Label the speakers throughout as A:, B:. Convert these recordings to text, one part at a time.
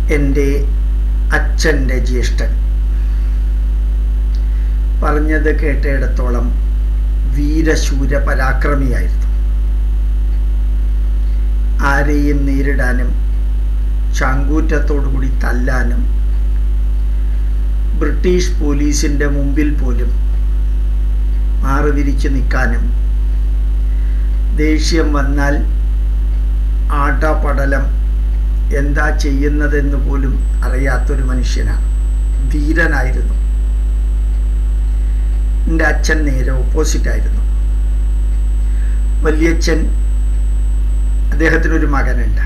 A: എൻ്റെ അച്ഛൻ്റെ ജ്യേഷ്ഠൻ പറഞ്ഞത് കേട്ടിടത്തോളം വീരശൂര പരാക്രമിയായിരുന്നു ആരെയും നേരിടാനും ചാങ്കൂറ്റത്തോടുകൂടി തല്ലാനും ബ്രിട്ടീഷ് പോലീസിൻ്റെ മുമ്പിൽ പോലും മാറിവിരിച്ച് നിൽക്കാനും ദേഷ്യം വന്നാൽ ആട്ടപടലം എന്താ ചെയ്യുന്നതെന്ന് പോലും അറിയാത്തൊരു മനുഷ്യനാണ് ധീരനായിരുന്നു എൻ്റെ അച്ഛൻ നേരെ ഓപ്പോസിറ്റ് ആയിരുന്നു വലിയച്ഛൻ അദ്ദേഹത്തിനൊരു മകനുണ്ട്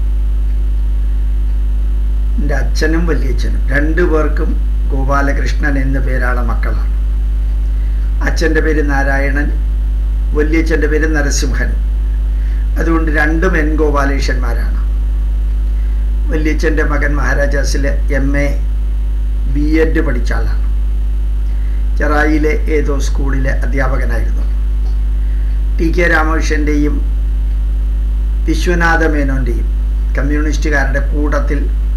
A: എൻ്റെ അച്ഛനും വലിയച്ഛനും രണ്ടു പേർക്കും ഗോപാലകൃഷ്ണൻ എന്ന പേരാണ് മക്കളാണ് അച്ഛൻ്റെ പേര് നാരായണൻ വലിയച്ഛൻ്റെ പേര് നരസിംഹൻ അതുകൊണ്ട് രണ്ടും എൻ ഗോപാലേഷന്മാരാണ് വലിയച്ഛൻ്റെ മകൻ മഹാരാജാസിൽ എം എ ബി എഡ് പഠിച്ച ആളാണ് ചെറായിലെ ഏതോ സ്കൂളിലെ അധ്യാപകനായിരുന്നു ടി കെ രാമകൃഷ്ണൻ്റെയും വിശ്വനാഥ മേനോൻ്റെയും കമ്മ്യൂണിസ്റ്റുകാരുടെ കൂട്ടത്തിൽ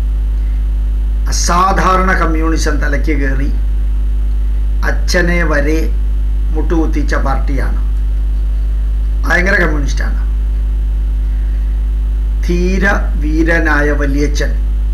A: അസാധാരണ കമ്മ്യൂണിസം തലയ്ക്ക് കയറി അച്ഛനെ വരെ മുട്ടുകുത്തിച്ച പാർട്ടിയാണ് ഭയങ്കര കമ്മ്യൂണിസ്റ്റാണ് ധീര വീരനായ വലിയച്ഛൻ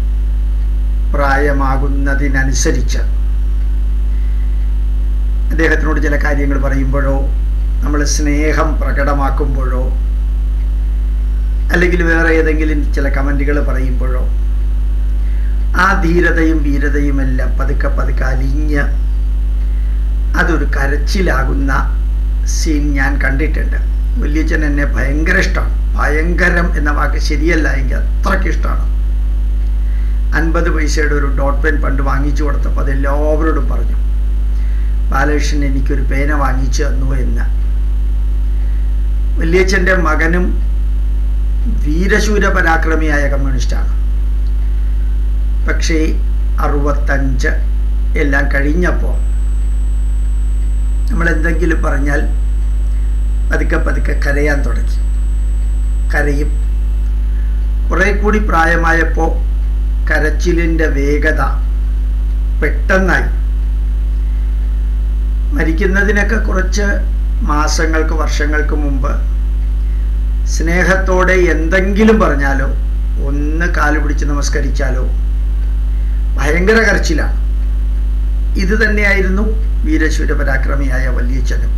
A: പ്രായമാകുന്നതിനനുസരിച്ച് അദ്ദേഹത്തിനോട് ചില കാര്യങ്ങൾ പറയുമ്പോഴോ നമ്മൾ സ്നേഹം പ്രകടമാക്കുമ്പോഴോ അല്ലെങ്കിൽ വേറെ ഏതെങ്കിലും ചില കമൻറ്റുകൾ പറയുമ്പോഴോ ആ ധീരതയും വീരതയും എല്ലാം പതുക്കെ പതുക്കെ അലിഞ്ഞ് അതൊരു കരച്ചിലാകുന്ന സീൻ ഞാൻ കണ്ടിട്ടുണ്ട് വലിയച്ഛൻ എന്നെ ഭയങ്കര ഇഷ്ടമാണ് ഭയങ്കരം എന്ന വാക്ക് ശരിയല്ല എങ്കിൽ അത്രയ്ക്ക് ഇഷ്ടമാണ് അൻപത് പൈസയുടെ ഒരു ഡോട്ട് പെൻ പണ്ട് വാങ്ങിച്ചു കൊടുത്തപ്പോൾ അത് എല്ലാവരോടും പറഞ്ഞു ബാലകൃഷ്ണൻ എനിക്കൊരു പേന വാങ്ങിച്ചു തന്നു എന്ന് വലിയച്ഛൻ്റെ മകനും വീരശൂര പരാക്രമിയായ കമ്മ്യൂണിസ്റ്റാണ് പക്ഷേ അറുപത്തഞ്ച് എല്ലാം കഴിഞ്ഞപ്പോൾ നമ്മൾ എന്തെങ്കിലും പറഞ്ഞാൽ പതുക്കെ പതുക്കെ കരയാൻ തുടങ്ങി കരയും കുറെ കൂടി പ്രായമായപ്പോൾ കരച്ചിലിൻ്റെ വേഗത പെട്ടെന്നായി മരിക്കുന്നതിനൊക്കെ കുറച്ച് മാസങ്ങൾക്ക് വർഷങ്ങൾക്ക് മുമ്പ് സ്നേഹത്തോടെ എന്തെങ്കിലും പറഞ്ഞാലോ ഒന്ന് കാല് പിടിച്ച് നമസ്കരിച്ചാലോ ഭയങ്കര കരച്ചിലാണ് ഇത് തന്നെയായിരുന്നു വീരശൂര പരാക്രമിയായ വല്യച്ഛനും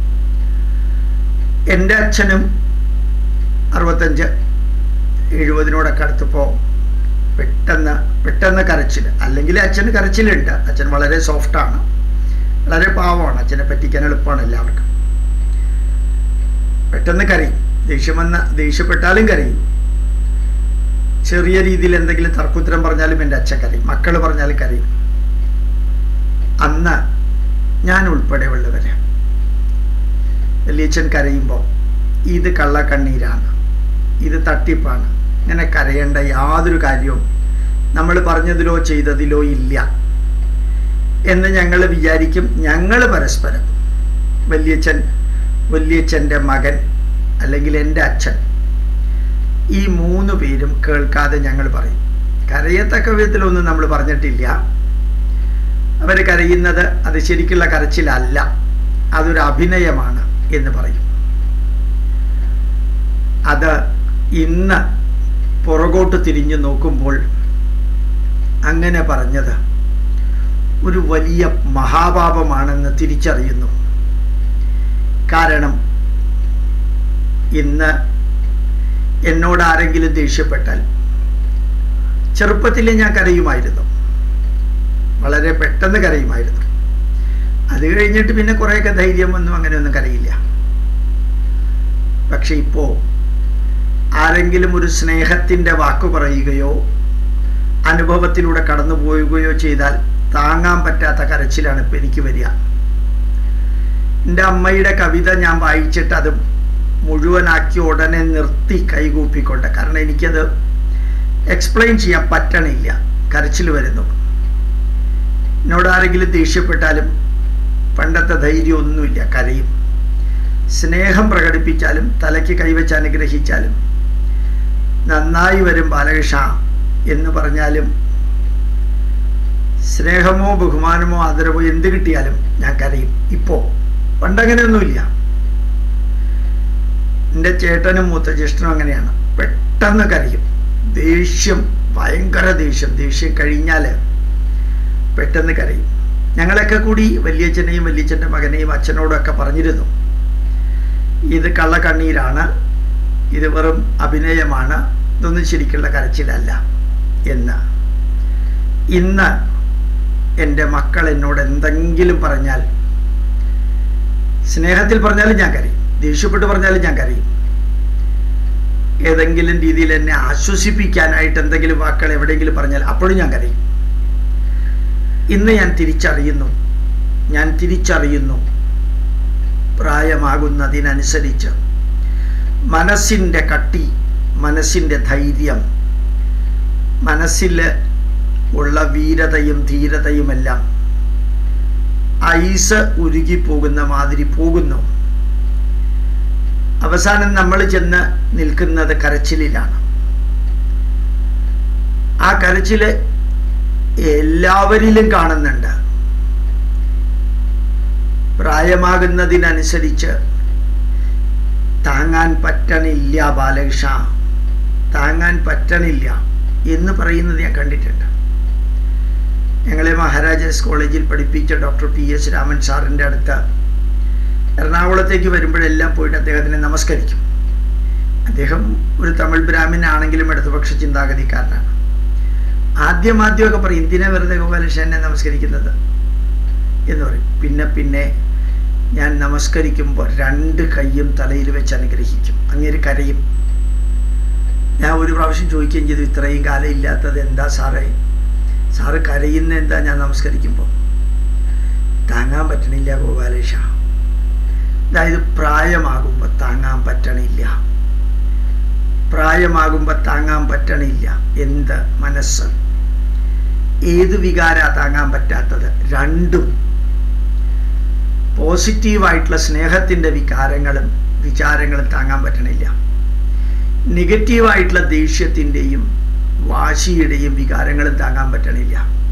A: എൻ്റെ അച്ഛനും അറുപത്തഞ്ച് എഴുപതിനോടൊക്കെ അടുത്തപ്പോൾ പെട്ടെന്ന് പെട്ടെന്ന് കരച്ചിൽ അല്ലെങ്കിൽ അച്ഛന് കരച്ചിലുണ്ട് അച്ഛൻ വളരെ സോഫ്റ്റാണ് വളരെ പാവമാണ് അച്ഛനെ പറ്റിക്കാൻ എളുപ്പമാണ് എല്ലാവർക്കും പെട്ടെന്ന് കരയും ദേഷ്യം വന്ന ദേഷ്യപ്പെട്ടാലും കരയും ചെറിയ രീതിയിൽ എന്തെങ്കിലും തർക്കുത്തരം പറഞ്ഞാലും എൻ്റെ അച്ഛൻ കരയും മക്കൾ പറഞ്ഞാലും കരയും അന്ന് ഞാൻ ഉൾപ്പെടെ ഉള്ളവര് വലിയച്ഛൻ കരയുമ്പോൾ ഇത് കള്ളക്കണ്ണീരാണ് ഇത് തട്ടിപ്പാണ് ഇങ്ങനെ കരയേണ്ട യാതൊരു കാര്യവും നമ്മൾ പറഞ്ഞതിലോ ചെയ്തതിലോ ഇല്ല എന്ന് ഞങ്ങൾ വിചാരിക്കും ഞങ്ങൾ പരസ്പരം വലിയച്ഛൻ വലിയച്ഛൻ്റെ മകൻ അല്ലെങ്കിൽ എൻ്റെ അച്ഛൻ ഈ മൂന്ന് പേരും കേൾക്കാതെ ഞങ്ങൾ പറയും കരയത്തക്ക വിധത്തിലൊന്നും നമ്മൾ പറഞ്ഞിട്ടില്ല അവർ കരയുന്നത് അത് ശരിക്കുള്ള കരച്ചിലല്ല അതൊരു അഭിനയമാണ് എന്ന് പറയും അത് ഇന്ന് പുറകോട്ട് തിരിഞ്ഞു നോക്കുമ്പോൾ അങ്ങനെ പറഞ്ഞത് ഒരു വലിയ മഹാപാപമാണെന്ന് തിരിച്ചറിയുന്നു കാരണം ഇന്ന് എന്നോട് ആരെങ്കിലും ദേഷ്യപ്പെട്ടാൽ ചെറുപ്പത്തിൽ ഞാൻ കരയുമായിരുന്നു വളരെ പെട്ടെന്ന് കരയുമായിരുന്നു അത് കഴിഞ്ഞിട്ട് പിന്നെ കുറേയൊക്കെ ധൈര്യം വന്നു അങ്ങനെയൊന്നും കരയില്ല പക്ഷെ ഇപ്പോൾ ആരെങ്കിലും ഒരു സ്നേഹത്തിൻ്റെ വാക്ക് പറയുകയോ അനുഭവത്തിലൂടെ കടന്നു പോവുകയോ ചെയ്താൽ താങ്ങാൻ പറ്റാത്ത കരച്ചിലാണ് ഇപ്പം എനിക്ക് വരിക എൻ്റെ അമ്മയുടെ കവിത ഞാൻ വായിച്ചിട്ട് അത് മുഴുവനാക്കി ഉടനെ നിർത്തി കൈകൂപ്പിക്കൊണ്ട് കാരണം എനിക്കത് എക്സ്പ്ലെയിൻ ചെയ്യാൻ പറ്റണില്ല കരച്ചിൽ വരുന്നു എന്നോട് ആരെങ്കിലും ദേഷ്യപ്പെട്ടാലും പണ്ടത്തെ ധൈര്യമൊന്നുമില്ല കരയും സ്നേഹം പ്രകടിപ്പിച്ചാലും തലയ്ക്ക് കൈവച്ച് അനുഗ്രഹിച്ചാലും നന്നായി വരും ബാലകൃഷ്ണ എന്ന് പറഞ്ഞാലും സ്നേഹമോ ബഹുമാനമോ ആദരവോ എന്ത് കിട്ടിയാലും ഞാൻ കരയും ഇപ്പോൾ പണ്ടങ്ങനെയൊന്നുമില്ല എൻ്റെ ചേട്ടനും മൂത്ത ജ്യേഷ്ഠനും അങ്ങനെയാണ് പെട്ടെന്ന് കരയും ദേഷ്യം ഭയങ്കര ദേഷ്യം ദേഷ്യം കഴിഞ്ഞാൽ പെട്ടെന്ന് കരയും ഞങ്ങളൊക്കെ കൂടി വലിയച്ഛനെയും വലിയച്ഛൻ്റെ മകനെയും അച്ഛനോടൊക്കെ പറഞ്ഞിരുന്നു ഇത് കള്ളക്കണ്ണീരാണ് ഇത് വെറും അഭിനയമാണ് ഇതൊന്നും ശരിക്കുള്ള കരച്ചിലല്ല എന്ന് ഇന്ന് എൻ്റെ മക്കൾ എന്നോട് എന്തെങ്കിലും പറഞ്ഞാൽ സ്നേഹത്തിൽ പറഞ്ഞാലും ഞാൻ കരയും ദേഷ്യപ്പെട്ട് പറഞ്ഞാലും ഞാൻ കരയും ഏതെങ്കിലും രീതിയിൽ എന്നെ ആശ്വസിപ്പിക്കാനായിട്ട് എന്തെങ്കിലും വാക്കുകൾ എവിടെയെങ്കിലും പറഞ്ഞാൽ അപ്പോഴും ഞാൻ കരയും ഇന്ന് ഞാൻ തിരിച്ചറിയുന്നു ഞാൻ തിരിച്ചറിയുന്നു പ്രായമാകുന്നതിനനുസരിച്ച് മനസ്സിൻ്റെ കട്ടി മനസ്സിൻ്റെ ധൈര്യം മനസ്സിൽ ഉള്ള വീരതയും ധീരതയുമെല്ലാം ഐസ് ഉരുകിപ്പോകുന്ന മാതിരി പോകുന്നു അവസാനം നമ്മൾ ചെന്ന് നിൽക്കുന്നത് കരച്ചിലിലാണ് ആ കരച്ചില് എല്ലാവരിലും കാണുന്നുണ്ട് പ്രായമാകുന്നതിനനുസരിച്ച് താങ്ങാൻ പറ്റണില്ല ബാലകൃഷ്ണ താങ്ങാൻ പറ്റണില്ല എന്ന് പറയുന്നത് ഞാൻ കണ്ടിട്ടുണ്ട് ഞങ്ങളെ മഹാരാജാസ് കോളേജിൽ പഠിപ്പിച്ച ഡോക്ടർ പി എസ് രാമൻ സാറിൻ്റെ അടുത്ത് എറണാകുളത്തേക്ക് വരുമ്പോഴെല്ലാം പോയിട്ട് അദ്ദേഹത്തിനെ നമസ്കരിക്കും അദ്ദേഹം ഒരു തമിഴ് ബ്രാഹ്മണനാണെങ്കിലും ഇടതുപക്ഷ ചിന്താഗതിക്കാരനാണ് ആദ്യം ആദ്യമൊക്കെ പറയും എന്തിനാ വെറുതെ ഗോപാലകൃഷ്ണനെ നമസ്കരിക്കുന്നത് എന്ന് പറയും പിന്നെ പിന്നെ ഞാൻ നമസ്കരിക്കുമ്പോൾ രണ്ട് കൈയും തലയിൽ വെച്ച് അനുഗ്രഹിക്കും അങ്ങേര് കരയും ഞാൻ ഒരു പ്രാവശ്യം ചോദിക്കുകയും ചെയ്തു ഇത്രയും കാലം ഇല്ലാത്തത് എന്താ സാറേ സാറ് കരയുന്ന എന്താ ഞാൻ നമസ്കരിക്കുമ്പോൾ താങ്ങാൻ പറ്റണില്ല ഗോപാലേഷ അതായത് പ്രായമാകുമ്പോൾ താങ്ങാൻ പറ്റണില്ല പ്രായമാകുമ്പോൾ താങ്ങാൻ പറ്റണില്ല എന്ത് മനസ്സ് ഏത് വികാര താങ്ങാൻ പറ്റാത്തത് രണ്ടും പോസിറ്റീവായിട്ടുള്ള സ്നേഹത്തിൻ്റെ വികാരങ്ങളും വിചാരങ്ങളും താങ്ങാൻ പറ്റണില്ല നെഗറ്റീവായിട്ടുള്ള ദേഷ്യത്തിൻ്റെയും വാശിയുടെയും വികാരങ്ങളും താങ്ങാൻ പറ്റണില്ല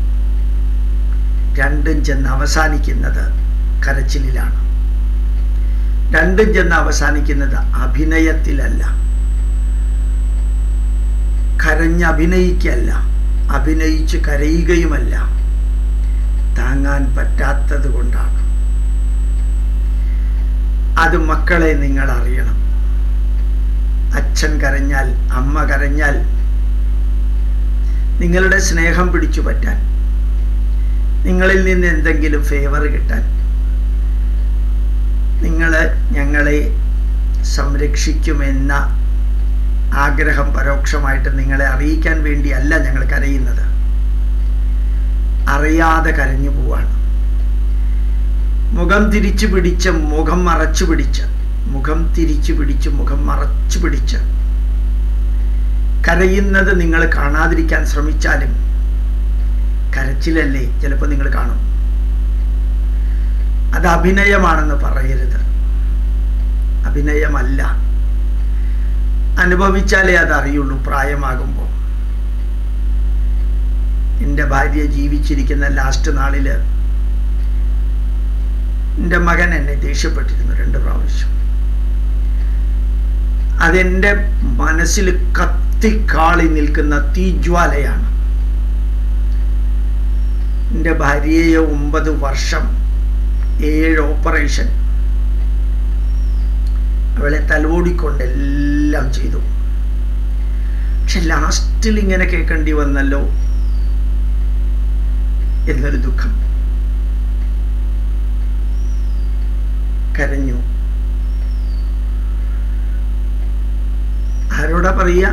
A: രണ്ടും ചെന്ന് അവസാനിക്കുന്നത് കരച്ചിലിലാണ് രണ്ടും ചെന്ന് അവസാനിക്കുന്നത് അഭിനയത്തിലല്ല കരഞ്ഞ് അഭിനയിക്കല്ല അഭിനയിച്ച് കരയുകയുമല്ല താങ്ങാൻ പറ്റാത്തത് കൊണ്ടാണ് അത് മക്കളെ നിങ്ങൾ അറിയണം അച്ഛൻ കരഞ്ഞാൽ അമ്മ കരഞ്ഞാൽ നിങ്ങളുടെ സ്നേഹം പിടിച്ചു പറ്റാൻ നിങ്ങളിൽ നിന്ന് എന്തെങ്കിലും ഫേവർ കിട്ടാൻ നിങ്ങൾ ഞങ്ങളെ സംരക്ഷിക്കുമെന്ന ആഗ്രഹം പരോക്ഷമായിട്ട് നിങ്ങളെ അറിയിക്കാൻ വേണ്ടിയല്ല ഞങ്ങൾ കരയുന്നത് അറിയാതെ കരഞ്ഞു പോവാണ് മുഖം തിരിച്ചു പിടിച്ച് മുഖം മറച്ചു പിടിച്ച് മുഖം തിരിച്ചു പിടിച്ച് മുഖം മറച്ചു പിടിച്ച് കരയുന്നത് നിങ്ങൾ കാണാതിരിക്കാൻ ശ്രമിച്ചാലും കരച്ചിലല്ലേ ചിലപ്പോൾ നിങ്ങൾ കാണും അത് അഭിനയമാണെന്ന് പറയരുത് അഭിനയമല്ല അനുഭവിച്ചാലേ അത് അറിയുള്ളൂ പ്രായമാകുമ്പോൾ എൻ്റെ ഭാര്യ ജീവിച്ചിരിക്കുന്ന ലാസ്റ്റ് നാളിൽ എൻ്റെ മകൻ എന്നെ ദേഷ്യപ്പെട്ടിരുന്നു രണ്ട് പ്രാവശ്യം അതെൻ്റെ മനസ്സിൽ കത്തിക്കാളി നിൽക്കുന്ന തീജ്വാലയാണ് എൻ്റെ ഭാര്യയെ ഒമ്പത് വർഷം ഏഴ് ഓപ്പറേഷൻ അവളെ തലോടിക്കൊണ്ട് എല്ലാം ചെയ്തു പക്ഷെ ലാസ്റ്റിൽ ഇങ്ങനെ കേൾക്കേണ്ടി വന്നല്ലോ എന്നൊരു ദുഃഖം കരഞ്ഞു ആരോടാ പറയുക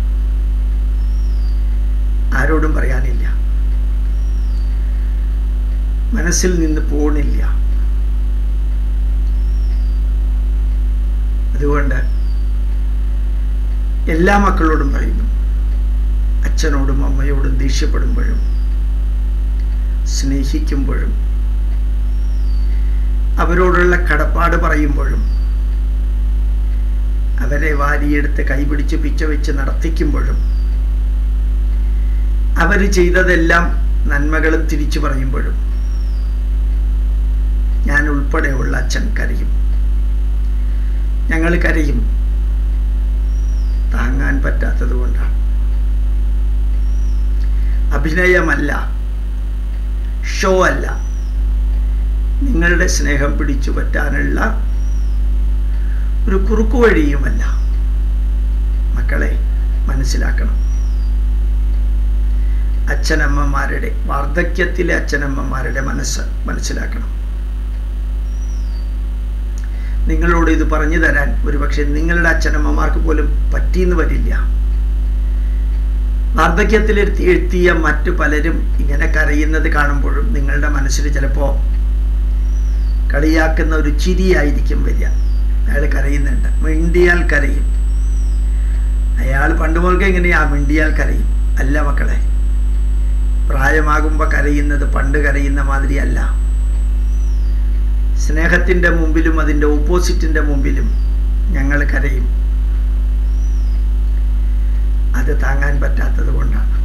A: ആരോടും പറയാനില്ല മനസ്സിൽ നിന്ന് പോണില്ല അതുകൊണ്ട് എല്ലാ മക്കളോടും പറയുന്നു അച്ഛനോടും അമ്മയോടും ദേഷ്യപ്പെടുമ്പോഴും സ്നേഹിക്കുമ്പോഴും അവരോടുള്ള കടപ്പാട് പറയുമ്പോഴും അവരെ വാരിയെടുത്ത് കൈപിടിച്ച് പിച്ച വെച്ച് നടത്തിക്കുമ്പോഴും അവർ ചെയ്തതെല്ലാം നന്മകളും തിരിച്ചു പറയുമ്പോഴും ഞാൻ ഉൾപ്പെടെയുള്ള അച്ഛൻ കരയും ഞങ്ങൾ കരയും താങ്ങാൻ പറ്റാത്തത് കൊണ്ടാണ് അഭിനയമല്ല ഷോ അല്ല നിങ്ങളുടെ സ്നേഹം പിടിച്ചു പറ്റാനുള്ള ഒരു കുറുക്കു വഴിയുമല്ല മക്കളെ മനസ്സിലാക്കണം അച്ഛനമ്മമാരുടെ വാർദ്ധക്യത്തിലെ അച്ഛനമ്മമാരുടെ മനസ്സ് മനസ്സിലാക്കണം നിങ്ങളോട് ഇത് പറഞ്ഞു തരാൻ ഒരുപക്ഷെ നിങ്ങളുടെ അച്ഛനമ്മമാർക്ക് പോലും പറ്റിയെന്ന് വരില്ല വാർദ്ധക്യത്തിലെത്തി എത്തിയ മറ്റു പലരും ഇങ്ങനെ കരയുന്നത് കാണുമ്പോഴും നിങ്ങളുടെ മനസ്സിൽ ചിലപ്പോൾ കളിയാക്കുന്ന ഒരു ചിരിയായിരിക്കും വരിക അയാൾ കരയുന്നുണ്ട് മിണ്ടിയാൽ കരയും അയാൾ പണ്ട് മുതൽക്ക് എങ്ങനെയാ മിണ്ടിയാൽ കരയും അല്ല മക്കളെ പ്രായമാകുമ്പോൾ കരയുന്നത് പണ്ട് കരയുന്ന മാതിരിയല്ല സ്നേഹത്തിൻ്റെ മുമ്പിലും അതിൻ്റെ ഓപ്പോസിറ്റിൻ്റെ മുമ്പിലും ഞങ്ങൾ കരയും അത് താങ്ങാൻ പറ്റാത്തത് കൊണ്ടാണ്